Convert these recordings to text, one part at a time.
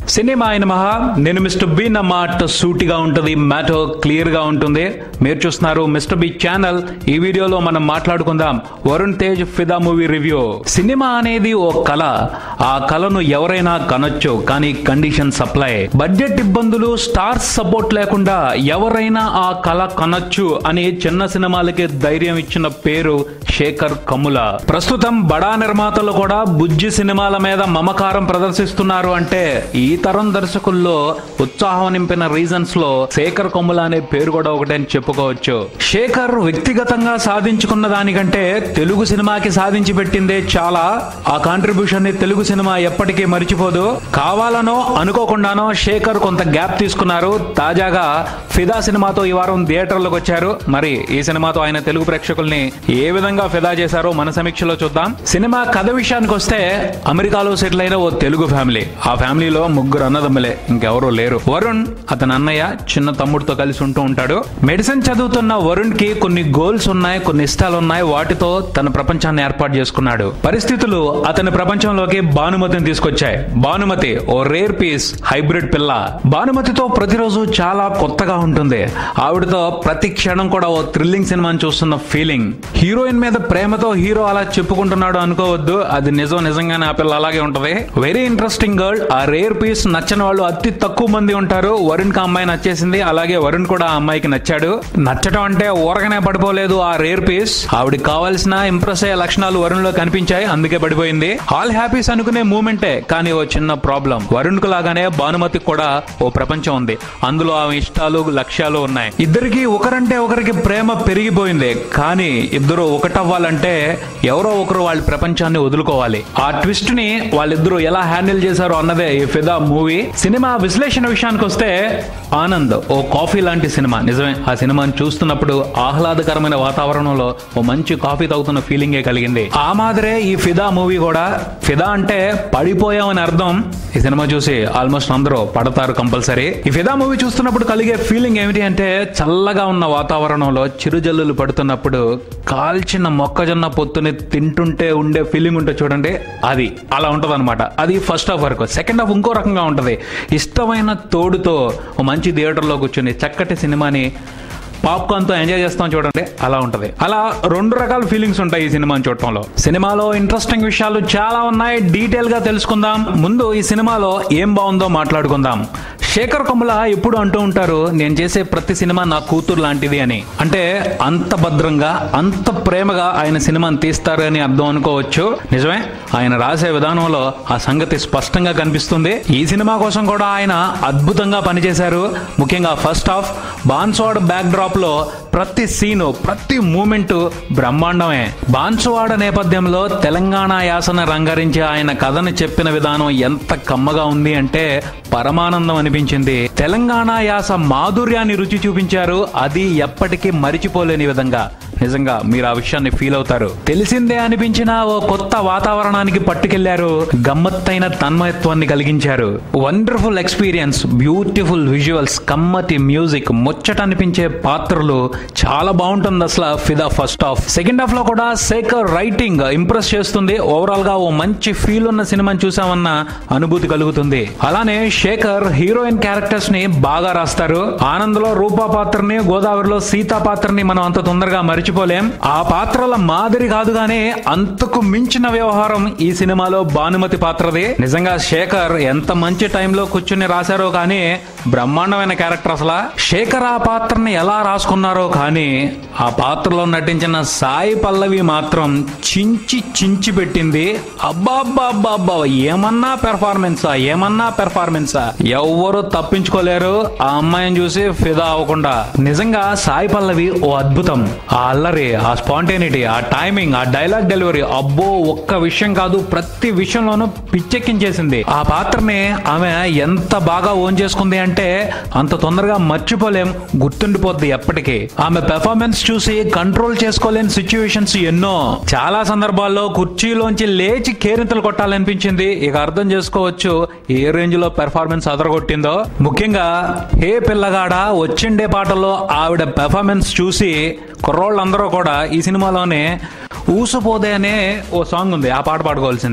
cinema అయిన మహా నేను మిస్టర్ బి నా మాట సూటిగా ఉంటుంది మ్యాటో క్లియర్ గా ఉంటుంది మీరు చూస్తున్నారు మిస్టర్ బి ఛానల్ ఈ వీడియోలో మనం మాట్లాడుకుందాం వరుణ్ తేజ్ ఫిదా మూవీ రివ్యూ సినిమా అనేది ఓ కళ ఆ కళను ఎవరైనా కనొచ్చు కానీ కండిషన్ సప్లై బడ్జెట్ ఇబ్బందులు స్టార్స్ సపోర్ట్ లేకుండా ఎవరైనా ఆ కళ కనొచ్చు అని చిన్న సినిమాలకి ధైర్యం ఇచ్చిన పేరు శేఖర్ కమ్ముల ప్రస్తుతం బడా నిర్మాతలు కూడా బుజ్జి సినిమాల మీద మమకారం ప్రదర్శిస్తున్నారు అంటే ఈ తరం దర్శకుల్లో ఉత్సాహం నింపిన రీజన్స్ లో శేఖర్ కొమ్ముల అనే పేరు కూడా ఒకటే అని చెప్పుకోవచ్చు శేఖర్ వ్యక్తిగతంగా సాధించుకున్న దానికంటే తెలుగు సినిమాకి సాధించి పెట్టిందే చాలా ఆ కాంట్రిబ్యూషన్ ని తెలుగు సినిమా ఎప్పటికీ మర్చిపోదు కావాలనో అనుకోకుండానో శేఖర్ కొంత గ్యాప్ తీసుకున్నారు తాజాగా ఫిదా సినిమాతో ఈ వారం థియేటర్లకు వచ్చారు మరి ఈ సినిమాతో ఆయన తెలుగు ప్రేక్షకుల్ని ఏ విధంగా ఫిదా చేశారో మన సమీక్షలో చూద్దాం సినిమా కథ విషయానికి వస్తే అమెరికాలో సెటిల్ అయిన ఓ తెలుగు ఫ్యామిలీ ఆ ఫ్యామిలీలో ముగ్గురు అన్నదమ్ములే ఇంకెవరూ లేరు వరుణ్ అతని అన్నయ్య చిన్న తమ్ముడితో కలిసి ఉంటూ ఉంటాడు మెడిసిన్ చదువుతున్న వరుణ్ కి కొన్ని గోల్స్ ఉన్నాయి కొన్ని ఇష్టాలు ఉన్నాయి వాటితో తన ప్రపంచాన్ని ఏర్పాటు చేసుకున్నాడు పరిస్థితులు అతని ప్రపంచంలోకి భానుమతిని తీసుకొచ్చాయి భానుమతి ఓ రేర్ పీస్ హైబ్రిడ్ పిల్ల భానుమతితో ప్రతిరోజు చాలా కొత్తగా ఉంటుంది ఆవిడతో ప్రతి క్షణం కూడా ఓ థ్రిల్లింగ్ సినిమాని చూస్తున్న ఫీలింగ్ హీరోయిన్ మీద ప్రేమతో హీరో అలా చెప్పుకుంటున్నాడు అనుకోవద్దు అది నిజం నిజంగానే ఆ పిల్ల అలాగే ఉంటది వెరీ ఇంట్రెస్టింగ్ గర్ల్ ఆ రేర్ పీస్ నచ్చని వాళ్ళు అతి తక్కువ మంది ఉంటారు వరుణ్ కి ఆ అమ్మాయి నచ్చేసింది అలాగే వరుణ్ కూడా ఆ అమ్మాయికి నచ్చాడు నచ్చటం అంటే ఊరకనే పడిపోలేదు ఆ రేర్ పీస్ ఆవిడకి కావాల్సిన ఇంప్రెస్ అయ్యే లక్షణాలు వరుణ్ లో కనిపించాయి అందుకే పడిపోయింది ఆల్ హ్యాపీస్ అనుకునే మూమెంటే కానీ ఓ చిన్న ప్రాబ్లం వరుణ్ కు లాగానే భానుమతికి కూడా ఓ ప్రపంచం ఉంది అందులో ఆమె ఇష్టాలు లక్ష్యాలు ఉన్నాయి ఇద్దరికి ఒకరంటే ఒకరికి ప్రేమ పెరిగిపోయింది కానీ ఇద్దరు ఒకటవ్వాలంటే ఎవరో ఒకరు వాళ్ళ ప్రపంచాన్ని వదులుకోవాలి ఆ ట్విస్ట్ ని వాళ్ళిద్దరూ ఎలా హ్యాండిల్ చేశారో అన్నదే ఈ ఫిదా మూవీ సినిమా విశ్లేషణ విషయానికి వస్తే ఆనంద్ ఓ కాఫీ లాంటి సినిమా నిజమే ఆ సినిమాని చూస్తున్నప్పుడు ఆహ్లాదకరమైన వాతావరణంలో ఓ మంచి కాఫీ తాగుతున్న ఫీలింగే కలిగింది ఆ మాదిరే ఈ ఫిదా మూవీ కూడా ఫిదా అంటే పడిపోయామని అర్థం ఈ సినిమా చూసి ఆల్మోస్ట్ అందరూ పడతారు కంపల్సరీ ఈ ఫిదా మూవీ చూస్తున్నప్పుడు కలిగే ఫీలింగ్ ఏమిటి అంటే చల్లగా ఉన్న వాతావరణంలో చిరుజల్లులు పడుతున్నప్పుడు కాల్చిన మొక్కజొన్న పొత్తుని తింటుంటే ఉండే ఫీలింగ్ ఉంటుంది చూడండి అది అలా ఉంటది అనమాట అది ఫస్ట్ హాఫ్ వరకు సెకండ్ హాఫ్ ఇంకో రకంగా ఉంటది ఇష్టమైన తోడుతో ఓ మంచి థియేటర్లో కూర్చుని చక్కటి సినిమాని పాప్కార్న్ తో ఎంజాయ్ చేస్తాం చూడండి అలా ఉంటది అలా రెండు రకాల ఫీలింగ్స్ ఉంటాయి ఈ సినిమాని చూడటంలో సినిమాలో ఇంట్రెస్టింగ్ విషయాలు చాలా ఉన్నాయి డీటెయిల్ గా తెలుసుకుందాం ముందు ఈ సినిమాలో ఏం బాగుందో మాట్లాడుకుందాం శేఖర్ కొమ్ముల ఎప్పుడు అంటూ ఉంటారు నేను చేసే ప్రతి సినిమా నా కూతురు లాంటిది అని అంటే అంత భద్రంగా అంత ప్రేమగా ఆయన సినిమాని తీస్తారు అని అర్థం అనుకోవచ్చు నిజమే ఆయన రాసే విధానంలో ఆ సంగతి స్పష్టంగా కనిపిస్తుంది ఈ సినిమా కోసం కూడా ఆయన అద్భుతంగా పనిచేశారు ముఖ్యంగా first half Banswada backdrop లో ప్రతి సీను ప్రతి మూమెంట్ బ్రహ్మాండమే బాన్సువాడ నేపథ్యంలో తెలంగాణ యాసన రంగరించి ఆయన కథను చెప్పిన విధానం ఎంత కమ్మగా ఉంది అంటే పరమానందం అనిపించింది తెలంగాణ యాస మాధుర్యాన్ని రుచి చూపించారు అది ఎప్పటికీ మరిచిపోలేని విధంగా నిజంగా మీరు ఆ విషయాన్ని ఫీల్ అవుతారు తెలిసిందే అనిపించిన ఓ కొత్త వాతావరణానికి పట్టుకెళ్లారు గమ్మత్తైన తన్మయత్వాన్ని కలిగించారు వండర్ఫుల్ ఎక్స్పీరియన్స్ బ్యూటిఫుల్ విజువల్స్ కమ్మటి మ్యూజిక్ ముచ్చట అనిపించే పాత్రలు చాలా బాగుంటుంది అసలు ఫిదా ఫస్ట్ హాఫ్ సెకండ్ హాఫ్ లో కూడా శేఖర్ రైటింగ్ ఇంప్రెస్ చేస్తుంది ఓవరాల్ గా ఓ మంచి ఫీల్ ఉన్న సినిమాని చూసామన్న అనుభూతి కలుగుతుంది అలానే శేఖర్ హీరోయిన్ క్యారెక్టర్స్ ని బాగా రాస్తారు ఆనంద్ లో రూపా పాత్రని గోదావరిలో సీతా పాత్రని మనం అంత తొందరగా మరిచిపోలేం ఆ పాత్రల మాదిరి కాదు గానీ అంతకు మించిన వ్యవహారం ఈ సినిమాలో భానుమతి పాత్రది నిజంగా శేఖర్ ఎంత మంచి టైంలో కూర్చుని రాశారో కానీ బ్రహ్మాండమైన క్యారెక్టర్ అసలు శేఖర్ ఆ పాత్రని ఎలా రాసుకున్నారో కానీ ఆ పాత్రలో నటించిన సాయి పల్లవి మాత్రం చించి చించి పెట్టింది అబ్బా అబ్బా అబ్బా అబ్బా ఏమన్నా పెర్ఫార్మెన్సా ఏమన్నా పెర్ఫార్మెన్సా ఎవ్వరు తప్పించుకోలేరు ఆ అమ్మాయిని చూసి ఫిదా అవ్వకుండా నిజంగా సాయి పల్లవి ఓ అద్భుతం ఆ అల్లరి ఆ స్పాంటేనిటీ ఆ టైమింగ్ ఆ డైలాగ్ డెలివరీ అబ్బో ఒక్క విషయం కాదు ప్రతి విషయంలోనూ పిచ్చెక్కించేసింది ఆ పాత్రని ఆమె ఎంత బాగా ఓన్ చేసుకుంది అంటే అంత తొందరగా మర్చిపోలేం గుర్తుండిపోద్ది ఎప్పటికీ ఆమె పెర్ఫార్మెన్స్ చూసి కంట్రోల్ చేసుకోలేని సిచ్యువేషన్స్ ఎన్నో చాలా సందర్భాల్లో కుర్చీలోంచి లేచి కేరింతలు కొట్టాలనిపించింది ఇక అర్థం చేసుకోవచ్చు ఏ రేంజ్ లో పెర్ఫార్మెన్స్ అదరగొట్టిందో ముఖ్యంగా హే పిల్లగాడ వచ్చిండే పాటలో ఆవిడ పెర్ఫార్మెన్స్ చూసి కుర్రోళ్ళందరూ కూడా ఈ సినిమాలోనే ఊసపోదే అనే ఓ సాంగ్ ఉంది ఆ పాట పాడుకోవాల్సిందే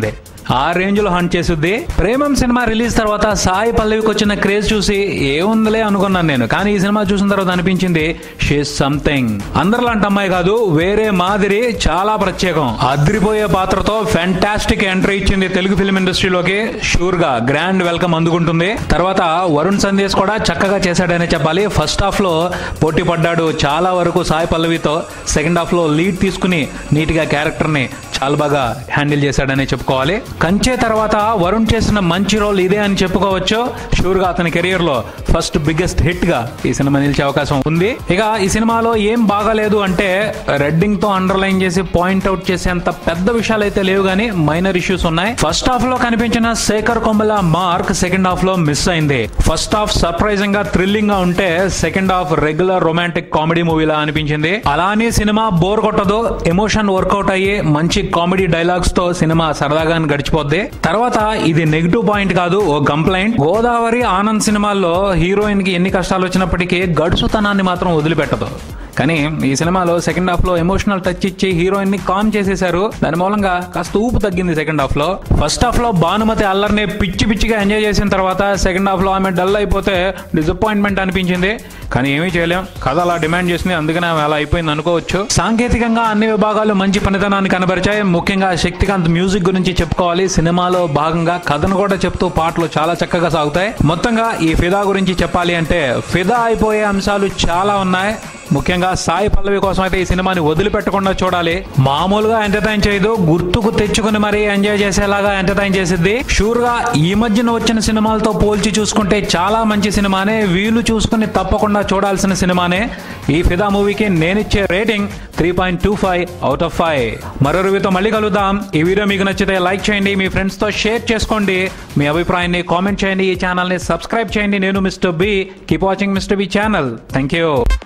ఆ రేంజ్ లో హంట్ చేసిద్ది ప్రేమం సినిమా రిలీజ్ తర్వాత సాయి పల్లవికి వచ్చిన క్రేజ్ చూసి ఏముందిలే అనుకున్నాను నేను కానీ ఈ సినిమా చూసిన తర్వాత అనిపించింది షీ సంథింగ్ అందరిలాంటి అమ్మాయి కాదు వేరే మాదిరి చాలా ప్రత్యేకం అద్రిపోయే పాత్రతో ఫ్యాంటాస్టిక్ ఎంట్రీ ఇచ్చింది తెలుగు ఫిల్మ్ ఇండస్ట్రీలోకి షూర్ గా గ్రాండ్ వెల్కమ్ అందుకుంటుంది తర్వాత వరుణ్ సందేశ్ కూడా చక్కగా చేశాడనే చెప్పాలి ఫస్ట్ హాఫ్ లో పోటీ పడ్డాడు చాలా వరకు సాయి పల్లవితో సెకండ్ హాఫ్ లో లీడ్ తీసుకుని నీట్ గా క్యారెక్టర్ ని చాలా బాగా హ్యాండిల్ చేశాడనే చెప్పుకోవాలి కంచే తర్వాత వరుణ్ చేసిన మంచి రోల్ ఇదే అని చెప్పుకోవచ్చు షూర్ గా అతని కెరియర్ లో ఫస్ట్ బిగ్గెస్ట్ హిట్ గా ఈ సినిమా నిలిచే అవకాశం ఉంది ఇక ఈ సినిమాలో ఏం బాగాలేదు అంటే రెడ్డింగ్ తో అండర్లైన్ చేసి పాయింట్ అవుట్ చేసేంత పెద్ద విషయాలు అయితే లేవు కానీ మైనర్ ఇష్యూస్ ఉన్నాయి ఫస్ట్ హాఫ్ లో కనిపించిన Sekhar Kammula mark second half లో మిస్ అయింది ఫస్ట్ హాఫ్ సర్ప్రైజింగ్ గా థ్రిల్లింగ్ గా ఉంటే second half regular romantic comedy మూవీలా అనిపించింది అలానే సినిమా బోర్ కొట్టదు ఎమోషన్ వర్కౌట్ అయ్యి మంచి కామెడీ డైలాగ్స్ తో సినిమా సరదాగా గడిచిపోద్ది తర్వాత ఇది నెగిటివ్ పాయింట్ కాదు ఓ కంప్లైంట్ గోదావరి ఆనంద్ సినిమాల్లో హీరోయిన్ కి ఎన్ని కష్టాలు వచ్చినప్పటికీ గడుసుతనాన్ని మాత్రం వదిలిపెట్టదు కానీ ఈ సినిమాలో సెకండ్ హాఫ్ లో ఎమోషనల్ టచ్ ఇచ్చి హీరోయిన్ ని కామ్ చేసేశారు దాని మూలంగా కాస్త ఊపు తగ్గింది సెకండ్ హాఫ్ లో ఫస్ట్ హాఫ్ లో భానుమతి అల్లరిని పిచ్చి పిచ్చిగా ఎంజాయ్ చేసిన తర్వాత సెకండ్ హాఫ్ లో ఆమె డల్ అయిపోతే డిసప్పాయింట్మెంట్ అనిపించింది కానీ ఏమీ చేయలేం కథ అలా డిమాండ్ చేసింది అందుకనే ఆమె అలా అయిపోయింది అనుకోవచ్చు సాంకేతికంగా అన్ని విభాగాలు మంచి పనితనాన్ని కనబరిచాయి ముఖ్యంగా శక్తికాంత్ మ్యూజిక్ గురించి చెప్పుకోవాలి సినిమాలో భాగంగా కథను కూడా చెప్తూ పాటలు చాలా చక్కగా సాగుతాయి మొత్తంగా ఈ ఫిదా గురించి చెప్పాలి అంటే ఫిదా అయిపోయే అంశాలు చాలా ఉన్నాయి ముఖ్యంగా సాయి పల్లవి కోసం అయితే ఈ సినిమాని వదిలిపెట్టకుండా చూడాలి మామూలుగా ఎంటర్టైన్ చేయదు గుర్తుకు తెచ్చుకుని మరీ ఎంజాయ్ చేసేలాగా ఎంటర్టైన్ చేసిద్ది షూర్ గా ఈ మధ్యన వచ్చిన సినిమాలతో పోల్చి చూసుకుంటే చాలా మంచి సినిమానే వీలు చూసుకుని తప్పకుండా చూడాల్సిన సినిమానే ఈ ఫిదా మూవీకి నేనిచ్చే rating three point two five out of five మరో రివ్యూతో మళ్ళీ కలుద్దాం ఈ వీడియో మీకు నచ్చితే లైక్ చేయండి మీ ఫ్రెండ్స్ తో షేర్ చేసుకోండి మీ అభిప్రాయాన్ని కామెంట్ చేయండి ఈ ఛానల్ ని సబ్స్క్రైబ్ చేయండి నేను mister B keep watching mister B channel thank you